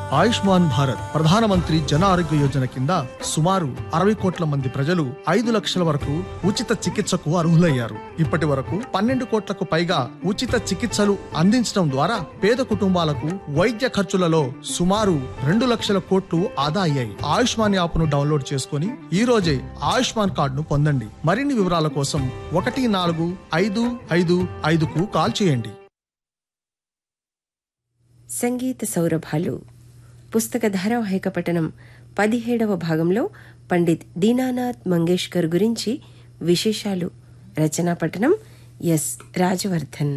ఆయుష్మాన్ భారత్ ప్రధానమంత్రి జన ఆరోగ్య యోజన కింద సుమారు అరవై కోట్ల మంది ప్రజలు ఐదు లక్షల వరకు ఉచిత చికిత్సకు అర్హులయ్యారు ఇప్పటి వరకు పన్నెండు కోట్లకు పైగా ఉచిత చికిత్సలు అందించడం ద్వారా పేద కుటుంబాలకు వైద్య ఖర్చులలో సుమారు రెండు లక్షల కోట్లు ఆదా అయ్యాయి ఆయుష్మాన్ యాప్ను డౌన్లోడ్ చేసుకుని ఈ రోజే ఆయుష్మాన్ కార్డును పొందండి మరిన్ని వివరాల కోసం ఒకటి నాలుగు ఐదు ఐదు ఐదుకు కాల్ చేయండి సంగీత సౌరభాలు పుస్తక ధారావాహిక పఠనం పదిహేడవ భాగంలో పండిత్ దీనానాథ్ మంగేష్కర్ గురించి విశేషాలు రచనా పఠనం ఎస్ రాజవర్ధన్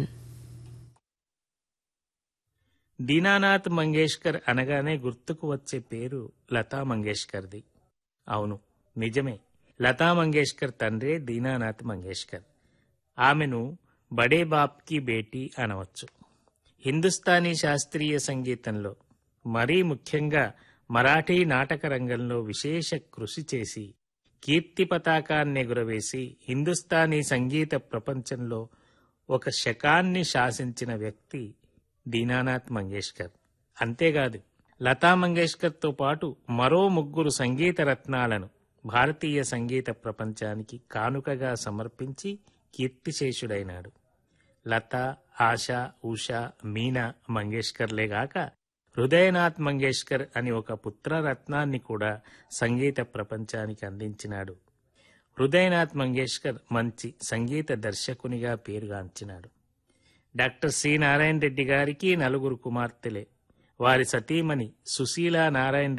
దీనానాథ్ మంగేష్కర్ అనగానే గుర్తుకు వచ్చే పేరు లతా మంగేష్కర్ది అవును నిజమే లతా మంగేష్కర్ తండ్రే దీనానాథ్ మంగేష్కర్ ఆమెను బడే బాప్ కి బేటీ అనవచ్చు హిందుస్థానీ శాస్త్రీయ సంగీతంలో మరీ ముఖ్యంగా మరాఠీ నాటక రంగంలో విశేష కృషి చేసి కీర్తి పతాకాన్ని ఎగురవేసి హిందుస్థానీ సంగీత ప్రపంచంలో ఒక శకాన్ని శాసించిన వ్యక్తి దీనానాథ్ మంగేష్కర్ అంతేకాదు లతా మంగేష్కర్తో పాటు మరో ముగ్గురు సంగీత రత్నాలను భారతీయ సంగీత ప్రపంచానికి కానుకగా సమర్పించి కీర్తిశేషుడైనాడు లత ఆశ ఉషా మీనా మంగేష్కర్లే గాక హృదయనాథ్ మంగేష్కర్ అని ఒక పుత్రరత్నాన్ని కూడా సంగీత ప్రపంచానికి అందించినాడు హృదయనాథ్ మంగేష్కర్ మంచి సంగీత దర్శకునిగా పేరుగాంచినాడు డాక్టర్ సి నారాయణ రెడ్డి గారికి నలుగురు కుమార్తెలే వారి సతీమణి సుశీలా నారాయణ